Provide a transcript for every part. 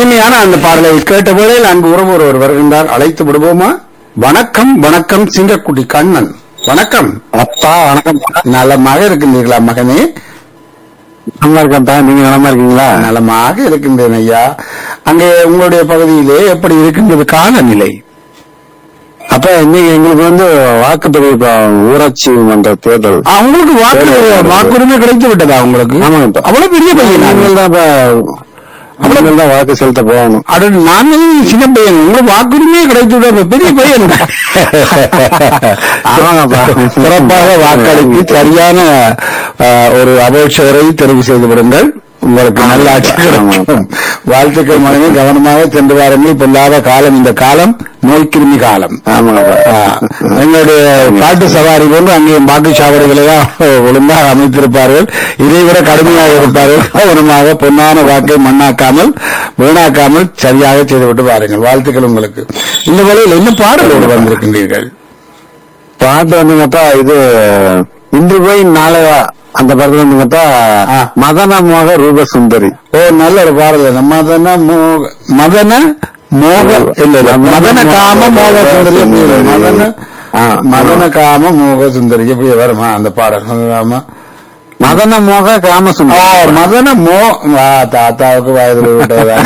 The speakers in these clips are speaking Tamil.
இனிமையான அந்த பாடலை கேட்ட வேளையில் அன்பு உறவு ஒருவர் வருகின்றார் அழைத்து விடுவோமா வணக்கம் வணக்கம் சிங்கக்குட்டி கண்ணன் வணக்கம் அப்பா வணக்கம் நலமாக இருக்கின்றீர்களா மகனே நல்லா இருக்கேன்ப்பா நீங்க நலமா இருக்கீங்களா நலமாக இருக்கின்றேன் ஐயா அங்கே உங்களுடைய பகுதியிலே எப்படி இருக்கின்றது காலநிலை அப்ப இன்னைக்கு எங்களுக்கு வந்து வாக்குப்பதிவு இப்ப ஊராட்சி மன்ற தேர்தல் ஆ, உங்களுக்கு வாக்கு வாக்குரிமை கிடைத்து விட்டதா உங்களுக்கு ஆமாங்கப்பா. அவ்வளவு பெரிய பையன் நீங்கள் தான் இப்ப அவங்கள் தான் வாக்கு செலுத்த போகணும் அட நானும் சின்ன பையன் உங்களுக்கு வாக்குரிமையே கிடைத்து விட பெரிய பையன் ஆமாங்கப்பா. சிறப்பாக வாக்களித்து சரியான ஆ, ஒரு அபேட்சகரை தெரிவு செய்து விடுங்கள் உங்களுக்கு நல்ல ஆட்சி கிடைக்கும். வாழ்த்துக்கள் மகனே கவனமாக சென்று வாருங்கள் பொல்லாத காலம் இந்த காலம் நோய் கிருமி காலம் ஆமாங்கப்பா ஆ, எங்களுடைய காட்டு சவாரி போன்று அங்கே வாக்கு சாவடிகளை தான் ஒழுங்காக அமைத்திருப்பார்கள் இதை விட கடுமையாக இருப்பார்கள் கவனமாக பொன்னான வாக்கை மண்ணாக்காமல் வீணாக்காமல் சரியாக செய்துவிட்டு பாருங்கள் வாழ்த்துக்கள் உங்களுக்கு இந்த வேளையில் என்ன பாடலோடு வந்திருக்கின்றீர்கள் பாட்டு வந்துங்கப்பா இது இன்று போய் நாளை வா அந்த படத்துல வந்துங்கப்பா ஆ. மதன மோக ரூப சுந்தரி ஓ நல்ல ஒரு பாடல் மதன மோக மதன மோக இல்ல இல்ல மதன காம மோக சுந்தரி மதன ஆ. மதன காம மோக சுந்தரி எப்படி வருமா அந்த பாடல் ஆமா மதன மோக காம ஓ சுந்தரி மதன மோ ஆ, தாத்தாவுக்கு வயதுல விட்டதா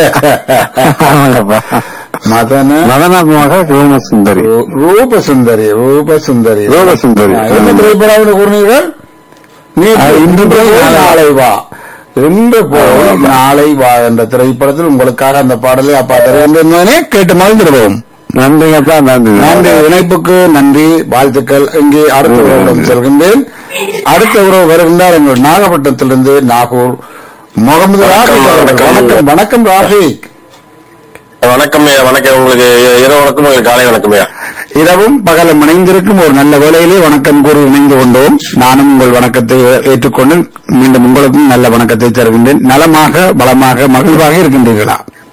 ஆமாங்கப்பா மதன மதன மோக ரூப சுந்தரி ரூ- ரூப சுந்தரி ரூப சுந்தரி ரூப சுந்தரி. ஆ, என்ன திரைப்படம் கூறினீர்கள் நீ ஆ, இன்று போய் நாளை வா இன்று போய் நாளை வா என்ற திரைப்படத்தில் உங்களுக்காக அந்த பாடலை அப்பா தருகின்றனே கேட்டு மகிழ்ந்துடுவோம் நன்றிங்கப்பா நன்றி நன்றி இணைப்புக்கு நன்றி வாழ்த்துக்கள் இங்கே அடுத்த உறவிடம் செல்கின்றேன் அடுத்த உறவு வருகின்றார் எங்கள் நாகப்பட்டினத்திலிருந்து நாகூர் முகமது ராஃபிக் அவர்கள். வணக்கம் வணக்கம் ராஃபிக் வணக்கம் ஐயா வணக்கம் உங்களுக்கு இரவு வணக்கம் உங்களுக்கு காலை வணக்கம் ஐயா இரவும் பகலும் இணைந்திருக்கும் ஒரு நல்ல வேளையிலே வணக்கம் கூறி இணைந்து கொண்டோம் நானும் உங்கள் வணக்கத்தை ஏ- ஏற்றுக்கொண்டு மீண்டும் உங்களுக்கும் நல்ல வணக்கத்தை தருகின்றேன் நலமாக பலமாக மகிழ்வாக இருக்கின்றீர்களா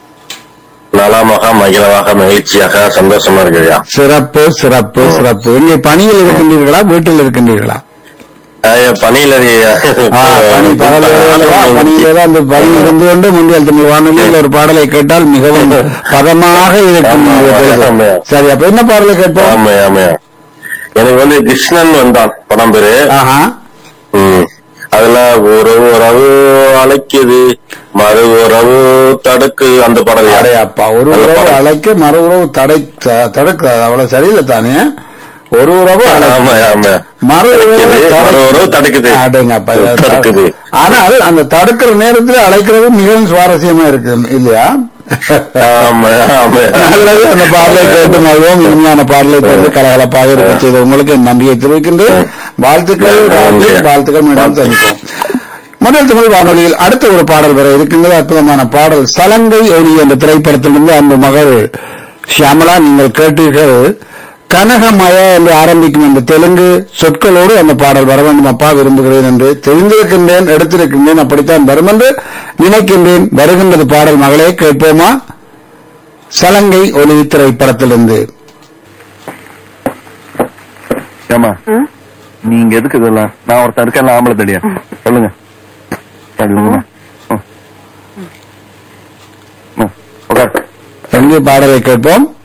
நலமாக மகிழமாக மகிழ்ச்சியாக சந்தோஷமா இருக்கு ஐயா சிறப்பு சிறப்பு சிறப்பு இங்கே பணியில் இருக்கின்றீர்களா வீட்டில் இருக்கின்றீர்களா ஐயா, பணியில ஐயா. ஆ, பணி பகல் வேளையிலவா? பணியிலே அந்த பணி இருந்து கொண்டு முன்னியல் தமிழ் வானொலியில் ஒரு பாடலை கேட்டால் மிகவும் பதமாக இருக்கும் ஆமா, உங்களுக்கு. ஆமா. சரி அப்ப என்ன பாடலை கேட்போம் ஆமா ஆமா எனக்கு வந்து கிருஷ்ணன் வந்தான் படம் பேரு ஆஹா ம். அதுல ஒரு உறவு அழைக்குது மறு உறவு தடுக்கு அந்த படம் ஐயா. அடையாப்பா ஒரு நல்ல உறவு படம். அழைக்க மறு உறவு தடை த- தடுக்க அவ்வளவு சரியில்லை தானே ஒரு உறவு அழைக்க ஆமா ஆமா மறு உறவு அழைக்குது, தடை- மறு உறவு தடுக்குது அடேங்கப்பா, இது தடுக்குது ஆனால் அந்த தடுக்கிற நேரத்தில் அழைக்கிறது மிகவும் சுவாரஸ்யமா இருக்கு இல்லையா ஆமா ஆமா நல்லது அந்த பாடலை கேட்டு மகிழ்வோம் இனிமையான பாடலை கேட்டு கலகலப்பாக இருக்க செய்த உங்களுக்கு என் நன்றியை தெரிவிக்கின்றேன் வாழ்த்துக்கள் நன்றி. வாழ்த்து- வாழ்த்துக்கள் மீண்டும் சந்திப்போம் முதல் தமிழ் வானொலியில் அடுத்த ஒரு பாடல் வர இருக்கின்றது அற்புதமான பாடல் சலங்கை ஒளி என்ற திரைப்படத்திலிருந்து அந்த மகள் ஷியாமலா நீங்கள் கேட்டீர்கள் கனகமய என்று ஆரம்பிக்கும் அந்த தெலுங்கு சொற்களோடு அந்த பாடல் வர வேண்டும் அப்பா விரும்புகிறேன் என்று தெரிந்திருக்கின்றேன் எடுத்திருக்கின்றேன் அப்படித்தான் வரும் என்று நினைக்கின்றேன் வருகின்றது பாடல் மகளே கேட்போமா சலங்கை ஒளி திரைப்படத்திலிருந்து ஏமா நீங்க எதுக்கு இதெல்லாம் நான் ஒருத்தன் இருக்கேன் ஆம்பளை தடியா சொல்லுங்க சொல்லுங்க ம். ம். உட்கார் எங்கே பாடலை கேட்போம்